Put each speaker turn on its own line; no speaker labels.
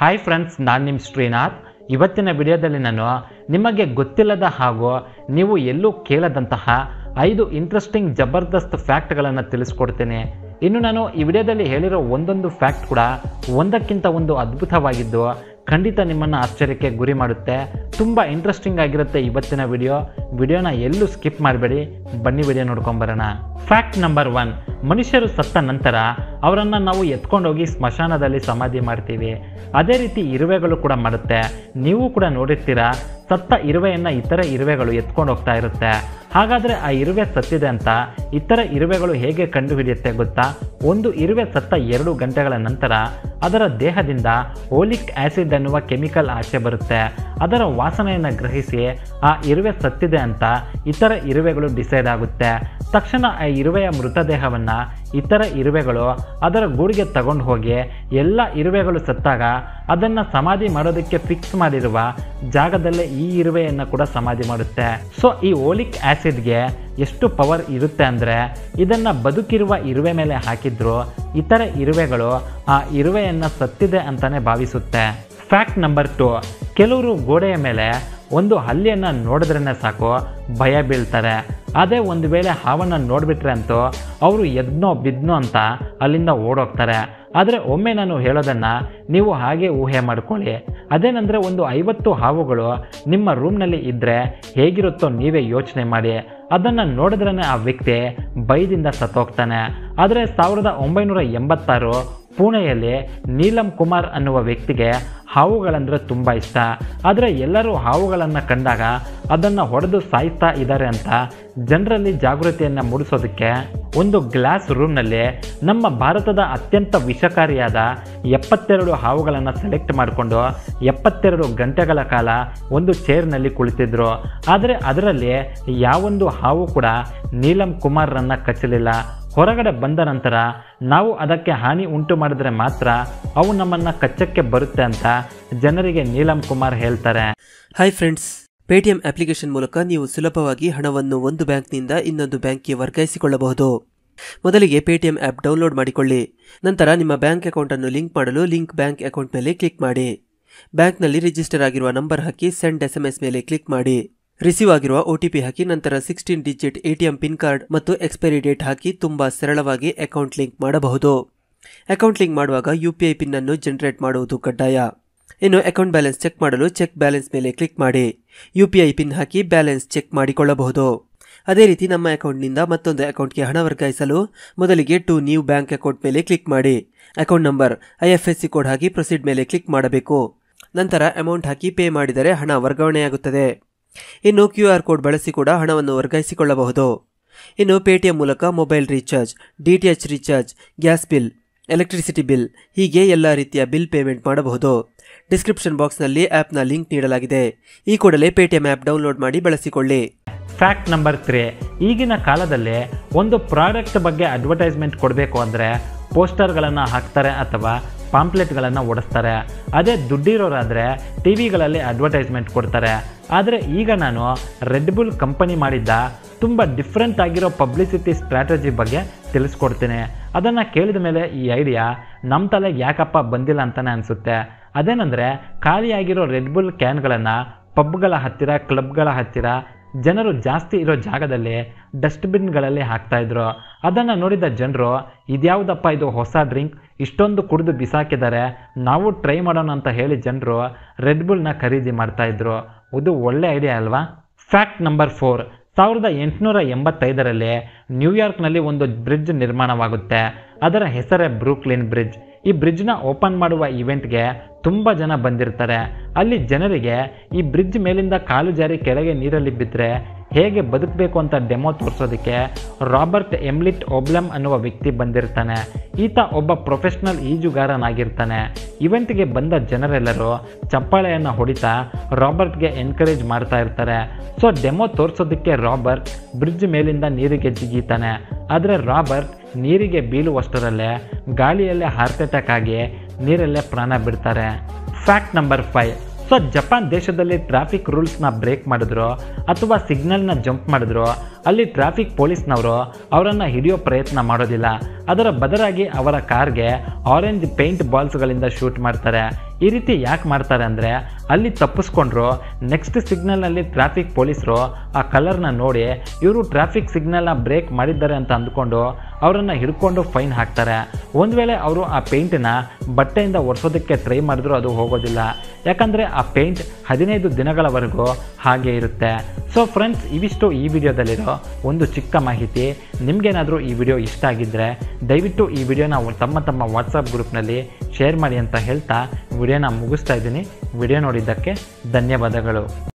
hi friends ನಾನು ನಿಮ್ಮ ಶ್ರೀನಾಥ್ ಇವತ್ತಿನ ವಿಡಿಯೋದಲ್ಲಿ ನಾನು ನಿಮಗೆ ಗೊತ್ತಿಲ್ಲದ ಹಾಗೂ ನೀವು ಎಲ್ಲೂ ಕೇಳದಂತಹ ಐದು ಇಂಟ್ರೆಸ್ಟಿಂಗ್ ಜಬರ್ದಸ್ತ್ ಫ್ಯಾಕ್ಟ್ಗಳನ್ನು ತಿಳಿಸ್ಕೊಡ್ತೀನಿ ಇನ್ನು ನಾನು ಈ ವಿಡಿಯೋದಲ್ಲಿ ಹೇಳಿರೋ ಒಂದೊಂದು ಫ್ಯಾಕ್ಟ್ ಕೂಡ ಒಂದಕ್ಕಿಂತ ಒಂದು ಅದ್ಭುತವಾಗಿದ್ದು ಖಂಡಿತ ನಿಮ್ಮನ್ನು ಆಶ್ಚರ್ಯಕ್ಕೆ ಗುರಿ ಮಾಡುತ್ತೆ ತುಂಬ ಇಂಟ್ರೆಸ್ಟಿಂಗ್ ಆಗಿರುತ್ತೆ ಇವತ್ತಿನ ವಿಡಿಯೋ ವಿಡಿಯೋನ ಎಲ್ಲೂ ಸ್ಕಿಪ್ ಮಾಡಬೇಡಿ ಬನ್ನಿ ವಿಡಿಯೋ ನೋಡ್ಕೊಂಬರೋಣ ಫ್ಯಾಕ್ಟ್ ನಂಬರ್ ಒನ್ ಮನುಷ್ಯರು ಸತ್ತ ನಂತರ ಅವರನ್ನು ನಾವು ಎತ್ಕೊಂಡೋಗಿ ಸ್ಮಶಾನದಲ್ಲಿ ಸಮಾಧಿ ಮಾಡ್ತೀವಿ ಅದೇ ರೀತಿ ಇರುವೆಗಳು ಕೂಡ ಮಾಡುತ್ತೆ ನೀವು ಕೂಡ ನೋಡಿರ್ತೀರಾ ಸತ್ತ ಇರುವೆಯನ್ನು ಇತರ ಇರುವೆಗಳು ಎತ್ಕೊಂಡು ಹೋಗ್ತಾ ಇರುತ್ತೆ ಹಾಗಾದರೆ ಆ ಇರುವೆ ಸತ್ತಿದೆ ಅಂತ ಇತರ ಇರುವೆಗಳು ಹೇಗೆ ಕಂಡುಹಿಡಿಯುತ್ತೆ ಗೊತ್ತಾ ಒಂದು ಇರುವೆ ಸತ್ತ ಎರಡು ಗಂಟೆಗಳ ನಂತರ ಅದರ ದೇಹದಿಂದ ಓಲಿಕ್ ಆಸಿಡ್ ಅನ್ನುವ ಕೆಮಿಕಲ್ ಆಚೆ ಬರುತ್ತೆ ಅದರ ವಾಸನೆಯನ್ನು ಗ್ರಹಿಸಿ ಆ ಇರುವೆ ಸತ್ತಿದೆ ಅಂತ ಇತರ ಇರುವೆಗಳು ಡಿಸೈಡ್ ಆಗುತ್ತೆ ತಕ್ಷಣ ಆ ಇರುವೆಯ ಮೃತದೇಹವನ್ನು ಇತರ ಇರುವೆಗಳು ಅದರ ಗೂಡಿಗೆ ತಗೊಂಡು ಹೋಗಿ ಎಲ್ಲ ಇರುವೆಗಳು ಸತ್ತಾಗ ಅದನ್ನು ಸಮಾಧಿ ಮಾಡೋದಕ್ಕೆ ಫಿಕ್ಸ್ ಮಾಡಿರುವ ಜಾಗದಲ್ಲೇ ಈ ಇರುವೆಯನ್ನು ಕೂಡ ಸಮಾಧಿ ಮಾಡುತ್ತೆ ಸೊ ಈ ಓಲಿಕ್ ಆಸಿಡ್ಗೆ ಎಷ್ಟು ಪವರ್ ಇರುತ್ತೆ ಅಂದರೆ ಇದನ್ನು ಬದುಕಿರುವ ಇರುವೆ ಮೇಲೆ ಹಾಕಿದ್ರು ಇತರ ಇರುವೆಗಳು ಆ ಇರುವೆಯನ್ನು ಸತ್ತಿದೆ ಅಂತಲೇ ಭಾವಿಸುತ್ತೆ ಫ್ಯಾಕ್ಟ್ ನಂಬರ್ ಟು ಕೆಲವರು ಗೋಡೆಯ ಮೇಲೆ ಒಂದು ಹಲ್ಲಿಯನ್ನು ನೋಡಿದ್ರೇ ಸಾಕು ಭಯ ಬೀಳ್ತಾರೆ ಅದೇ ಒಂದು ವೇಳೆ ಹಾವನ್ನು ನೋಡಿಬಿಟ್ರೆ ಅಂತೂ ಅವರು ಎದ್ನೋ ಬಿದ್ನೋ ಅಂತ ಅಲ್ಲಿಂದ ಓಡೋಗ್ತಾರೆ ಆದರೆ ಒಮ್ಮೆ ನಾನು ಹೇಳೋದನ್ನು ನೀವು ಹಾಗೆ ಊಹೆ ಮಾಡ್ಕೊಳ್ಳಿ ಅದೇನೆಂದರೆ ಒಂದು ಐವತ್ತು ಹಾವುಗಳು ನಿಮ್ಮ ರೂಮ್ನಲ್ಲಿ ಇದ್ದರೆ ಹೇಗಿರುತ್ತೋ ನೀವೇ ಯೋಚನೆ ಮಾಡಿ ಅದನ್ನು ನೋಡಿದ್ರೇ ಆ ವ್ಯಕ್ತಿ ಭಯದಿಂದ ಸತ್ತೋಗ್ತಾನೆ ಆದರೆ ಸಾವಿರದ ಒಂಬೈನೂರ ಎಂಬತ್ತಾರು ಪುಣೆಯಲ್ಲಿ ನೀಲಂ ಕುಮಾರ್ ಅನ್ನುವ ವ್ಯಕ್ತಿಗೆ ಹಾವುಗಳಂದರೆ ತುಂಬ ಇಷ್ಟ ಆದರೆ ಎಲ್ಲರೂ ಹಾವುಗಳನ್ನು ಕಂಡಾಗ ಅದನ್ನು ಹೊಡೆದು ಸಾಯ್ತಾ ಇದ್ದಾರೆ ಅಂತ ಜನರಲ್ಲಿ ಜಾಗೃತಿಯನ್ನು ಮೂಡಿಸೋದಕ್ಕೆ ಒಂದು ಗ್ಲಾಸ್ ರೂಮ್ನಲ್ಲಿ ನಮ್ಮ ಭಾರತದ ಅತ್ಯಂತ ವಿಷಕಾರಿಯಾದ ಎಪ್ಪತ್ತೆರಡು ಹಾವುಗಳನ್ನು ಸೆಲೆಕ್ಟ್ ಮಾಡಿಕೊಂಡು ಎಪ್ಪತ್ತೆರಡು ಗಂಟೆಗಳ ಕಾಲ ಒಂದು ಚೇರ್ನಲ್ಲಿ ಕುಳಿತಿದ್ರು ಆದರೆ ಅದರಲ್ಲಿ ಯಾವೊಂದು ಹಾವು ಕೂಡ ನೀಲಂ ಕುಮಾರ್ರನ್ನು ಕಚ್ಚಲಿಲ್ಲ ಹೊರಗಡೆ ಬಂದ ನಂತರ ನಾವು ಅದಕ್ಕೆ ಹಾನಿ ಉಂಟು ಮಾಡಿದ್ರೆ ಮಾತ್ರ ಅವು ನಮ್ಮನ್ನು ಕಚ್ಚಕ್ಕೆ ಬರುತ್ತೆ ಅಂತ ಜನರಿಗೆ ನೀಲಂ ಕುಮಾರ್ ಹೇಳ್ತಾರೆ
ಹಾಯ್ ಫ್ರೆಂಡ್ಸ್ ಪೇಟಿಎಂ ಅಪ್ಲಿಕೇಶನ್ ಮೂಲಕ ನೀವು ಸುಲಭವಾಗಿ ಹಣವನ್ನು ಒಂದು ಬ್ಯಾಂಕ್ನಿಂದ ಇನ್ನೊಂದು ಬ್ಯಾಂಕ್ಗೆ ವರ್ಗಾಯಿಸಿಕೊಳ್ಳಬಹುದು ಮೊದಲಿಗೆ ಪೇಟಿಎಂ ಆ್ಯಪ್ ಡೌನ್ಲೋಡ್ ಮಾಡಿಕೊಳ್ಳಿ ನಂತರ ನಿಮ್ಮ ಬ್ಯಾಂಕ್ ಅಕೌಂಟನ್ನು ಲಿಂಕ್ ಮಾಡಲು ಲಿಂಕ್ ಬ್ಯಾಂಕ್ ಅಕೌಂಟ್ ಮೇಲೆ ಕ್ಲಿಕ್ ಮಾಡಿ ಬ್ಯಾಂಕ್ನಲ್ಲಿ ರಿಜಿಸ್ಟರ್ ಆಗಿರುವ ನಂಬರ್ ಹಾಕಿ ಸೆಂಡ್ ಎಸ್ ಎಂ ಎಸ್ ಮೇಲೆ ಕ್ಲಿಕ್ ಮಾಡಿ ರಿಸೀವ್ ಆಗಿರುವ ಒಟಿಪಿ ಹಾಕಿ ನಂತರ sixteen digit ATM pin card ಮತ್ತು ಎಕ್ಸ್ಪೈರಿ ಡೇಟ್ ಹಾಕಿ ತುಂಬಾ ಸರಳವಾಗಿ ಅಕೌಂಟ್ ಲಿಂಕ್ ಮಾಡಬಹುದು ಅಕೌಂಟ್ ಲಿಂಕ್ ಮಾಡುವಾಗ ಯುಪಿಐ ಪಿನ್ ಅನ್ನು ಜನರೇಟ್ ಮಾಡುವುದು ಕಡ್ಡಾಯ ಇನ್ನು ಅಕೌಂಟ್ ಬ್ಯಾಲೆನ್ಸ್ ಚೆಕ್ ಮಾಡಲು ಚೆಕ್ ಬ್ಯಾಲೆನ್ಸ್ ಮೇಲೆ ಕ್ಲಿಕ್ ಮಾಡಿ ಯುಪಿಐ ಪಿನ್ ಹಾಕಿ ಬ್ಯಾಲೆನ್ಸ್ ಚೆಕ್ ಮಾಡಿಕೊಳ್ಳಬಹುದು ಅದೇ ರೀತಿ ನಮ್ಮ ಅಕೌಂಟ್ನಿಂದ ಮತ್ತೊಂದು ಅಕೌಂಟ್ಗೆ ಹಣ ವರ್ಗಾಯಿಸಲು ಮೊದಲಿಗೆ ಟು ನ್ಯೂ ಬ್ಯಾಂಕ್ ಅಕೌಂಟ್ ಮೇಲೆ ಕ್ಲಿಕ್ ಮಾಡಿ ಅಕೌಂಟ್ ನಂಬರ್ ಐಎಫ್ಎಸ್ಸಿ ಕೋಡ್ ಹಾಕಿ ಪ್ರೊಸೀಡ್ ಮೇಲೆ ಕ್ಲಿಕ್ ಮಾಡಬೇಕು ನಂತರ ಅಮೌಂಟ್ ಹಾಕಿ ಪೇ ಮಾಡಿದರೆ ಹಣ ವರ್ಗಾವಣೆಯಾಗುತ್ತದೆ ಇನ್ನು ಕ್ಯೂ ಆರ್ ಕೋಡ್ ಬಳಸಿ ಕೂಡ ಹಣವನ್ನು ವರ್ಗಾಯಿಸಿಕೊಳ್ಳಬಹುದು ಇನ್ನು ಪೇಟಿಎಂ ಮೂಲಕ mobile recharge DTH recharge gas bill electricity bill ಹೀಗೆ ಎಲ್ಲ ರೀತಿಯ ಬಿಲ್ ಪೇಮೆಂಟ್ ಮಾಡಬಹುದು ಡಿಸ್ಕ್ರಿಪ್ಷನ್ ಬಾಕ್ಸ್ನಲ್ಲಿ ಆ್ಯಪ್ನ ಲಿಂಕ್ ನೀಡಲಾಗಿದೆ ಈ ಕೂಡಲೇ ಪೇಟಿಎಂ ಆ್ಯಪ್ ಡೌನ್ಲೋಡ್ ಮಾಡಿ ಬಳಸಿಕೊಳ್ಳಿ
ಫ್ಯಾಕ್ಟ್ ನಂಬರ್ ತ್ರೀ ಈಗಿನ ಕಾಲದಲ್ಲಿ ಒಂದು ಪ್ರಾಡಕ್ಟ್ ಬಗ್ಗೆ ಅಡ್ವರ್ಟೈಸ್ಮೆಂಟ್ ಕೊಡಬೇಕು ಅಂದರೆ ಪೋಸ್ಟರ್ಗಳನ್ನು ಹಾಕ್ತಾರೆ ಅಥವಾ ಪಾಂಪ್ಲೆಟ್ಗಳನ್ನು ಓಡಿಸ್ತಾರೆ ಅದೇ ದುಡ್ಡಿರೋರಾದರೆ ಟಿ ವಿಗಳಲ್ಲಿ ಅಡ್ವರ್ಟೈಸ್ಮೆಂಟ್ ಕೊಡ್ತಾರೆ ಆದರೆ ಈಗ ನಾನು ರೆಡ್ ಬುಲ್ ಕಂಪನಿ ಮಾಡಿದ್ದ ತುಂಬ ಡಿಫ್ರೆಂಟ್ ಆಗಿರೋ ಪಬ್ಲಿಸಿಟಿ ಸ್ಟ್ರಾಟಜಿ ಬಗ್ಗೆ ತಿಳಿಸ್ಕೊಡ್ತೀನಿ ಅದನ್ನು ಕೇಳಿದ ಮೇಲೆ ಈ ಐಡಿಯಾ ನಮ್ಮ ತಲೆಗೆ ಯಾಕಪ್ಪ ಬಂದಿಲ್ಲ ಅಂತಲೇ ಅನಿಸುತ್ತೆ ಅದೇನೆಂದರೆ ಖಾಲಿಯಾಗಿರೋ ರೆಡ್ ಬುಲ್ ಕ್ಯಾನ್ಗಳನ್ನು ಪಬ್ಗಳ ಹತ್ತಿರ ಕ್ಲಬ್ಗಳ ಹತ್ತಿರ ಜನರು ಜಾಸ್ತಿ ಇರೋ ಜಾಗದಲ್ಲಿ ಡಸ್ಟ್ಬಿನ್ಗಳಲ್ಲಿ ಹಾಕ್ತಾಯಿದ್ರು ಅದನ್ನು ನೋಡಿದ ಜನರು ಇದ್ಯಾವುದಪ್ಪ ಇದು ಹೊಸ ಡ್ರಿಂಕ್ ಇಷ್ಟೊಂದು ಕುಡಿದು ಬಿಸಾಕಿದ್ದಾರೆ ನಾವು ಟ್ರೈ ಮಾಡೋಣ ಅಂತ ಹೇಳಿ ಜನರು ರೆಡ್ ಬುಲ್ನ ಖರೀದಿ ಮಾಡ್ತಾಯಿದ್ರು ಇದು ಒಳ್ಳೆ ಐಡಿಯಾ ಅಲ್ವಾ ಫ್ಯಾಕ್ಟ್ ನಂಬರ್ ಫೋರ್ ಸಾವಿರದ ಎಂಟುನೂರ ಎಂಬತ್ತೈದರಲ್ಲಿ ನ್ಯೂಯಾರ್ಕ್ನಲ್ಲಿ ಒಂದು ಬ್ರಿಡ್ಜ್ ನಿರ್ಮಾಣವಾಗುತ್ತೆ ಅದರ ಹೆಸರೇ ಬ್ರೂಕ್ಲಿನ್ ಬ್ರಿಡ್ಜ್ ಈ ಬ್ರಿಡ್ಜ್ನ ಓಪನ್ ಮಾಡುವ ಇವೆಂಟ್ಗೆ ತುಂಬ ಜನ ಬಂದಿರ್ತಾರೆ ಅಲ್ಲಿ ಜನರಿಗೆ ಈ ಬ್ರಿಡ್ಜ್ ಮೇಲಿಂದ ಕಾಲು ಜಾರಿ ಕೆಳಗೆ ನೀರಲ್ಲಿ ಬಿದ್ದರೆ ಹೇಗೆ ಬದುಕಬೇಕು ಅಂತ ಡೆಮೋ ತೋರಿಸೋದಕ್ಕೆ ರಾಬರ್ಟ್ ಎಮ್ಲಿಟ್ ಒಬ್ಲಮ್ ಅನ್ನುವ ವ್ಯಕ್ತಿ ಬಂದಿರ್ತಾನೆ ಈತ ಒಬ್ಬ ಪ್ರೊಫೆಷ್ನಲ್ ಈಜುಗಾರನಾಗಿರ್ತಾನೆ ಇವೆಂಟ್ಗೆ ಬಂದ ಜನರೆಲ್ಲರೂ ಚಪ್ಪಾಳೆಯನ್ನು ಹೊಡಿತಾ ರಾಬರ್ಟ್ಗೆ ಎನ್ಕರೇಜ್ ಮಾಡ್ತಾ ಇರ್ತಾರೆ ಸೊ ಡೆಮೋ ತೋರಿಸೋದಕ್ಕೆ ರಾಬರ್ಟ್ ಬ್ರಿಡ್ಜ್ ಮೇಲಿಂದ ನೀರಿಗೆ ಜಿಗೀತಾನೆ ಆದರೆ ರಾಬರ್ಟ್ ನೀರಿಗೆ ಬೀಳುವಷ್ಟರಲ್ಲೇ ಗಾಳಿಯಲ್ಲೇ ಹಾರ್ಟ್ ಅಟ್ಯಾಕ್ ಆಗಿ ನೀರಲ್ಲೇ ಪ್ರಾಣ ಬಿಡ್ತಾರೆ fact number five so Japan ದೇಶದಲ್ಲಿ ಟ್ರಾಫಿಕ್ ರೂಲ್ಸ್ನ ಬ್ರೇಕ್ ಮಾಡಿದ್ರು ಅಥವಾ ಸಿಗ್ನಲ್ನ ಜಂಪ್ ಮಾಡಿದ್ರು ಅಲ್ಲಿ ಟ್ರಾಫಿಕ್ ಪೊಲೀಸ್ನವರು ಅವರನ್ನು ಹಿಡಿಯೋ ಪ್ರಯತ್ನ ಮಾಡೋದಿಲ್ಲ ಅದರ ಬದಲಾಗಿ ಅವರ ಕಾರ್ಗೆ ಆರೆಂಜ್ ಪೇಂಟ್ ಬಾಲ್ಸ್ಗಳಿಂದ ಶೂಟ್ ಮಾಡ್ತಾರೆ ಈ ರೀತಿ ಯಾಕೆ ಮಾಡ್ತಾರೆ ಅಂದರೆ ಅಲ್ಲಿ ತಪ್ಪಿಸ್ಕೊಂಡ್ರು ನೆಕ್ಸ್ಟ್ ಸಿಗ್ನಲ್ನಲ್ಲಿ ಟ್ರಾಫಿಕ್ ಪೊಲೀಸರು ಆ ಕಲರ್ನ ನೋಡಿ ಇವರು ಟ್ರಾಫಿಕ್ ಸಿಗ್ನಲ್ನ ಬ್ರೇಕ್ ಮಾಡಿದ್ದಾರೆ ಅಂತ ಅಂದ್ಕೊಂಡು ಅವರನ್ನು ಹಿಡ್ಕೊಂಡು ಫೈನ್ ಹಾಕ್ತಾರೆ ಒಂದು ವೇಳೆ ಅವರು ಆ ಪೇಂಟನ್ನ ಬಟ್ಟೆಯಿಂದ ಒರೆಸೋದಕ್ಕೆ ಟ್ರೈ ಮಾಡಿದ್ರು ಅದು ಹೋಗೋದಿಲ್ಲ ಯಾಕಂದರೆ ಆ ಪೇಂಟ್ ಹದಿನೈದು ದಿನಗಳವರೆಗೂ ಹಾಗೆ ಇರುತ್ತೆ ಸೊ ಫ್ರೆಂಡ್ಸ್ ಇವಿಷ್ಟು ಈ ವಿಡಿಯೋದಲ್ಲಿರೋ ಒಂದು ಚಿಕ್ಕ ಮಾಹಿತಿ ನಿಮಗೇನಾದರೂ ಈ ವಿಡಿಯೋ ಇಷ್ಟ ಆಗಿದ್ದರೆ ದಯವಿಟ್ಟು ಈ ವಿಡಿಯೋನ ತಮ್ಮ ತಮ್ಮ ವಾಟ್ಸಪ್ ಗ್ರೂಪ್ನಲ್ಲಿ ಶೇರ್ ಮಾಡಿ ಅಂತ ಹೇಳ್ತಾ ವಿಡಿಯೋನ ಮುಗಿಸ್ತಾ ಇದ್ದೀನಿ ವಿಡಿಯೋ ನೋಡಿದ್ದಕ್ಕೆ ಧನ್ಯವಾದಗಳು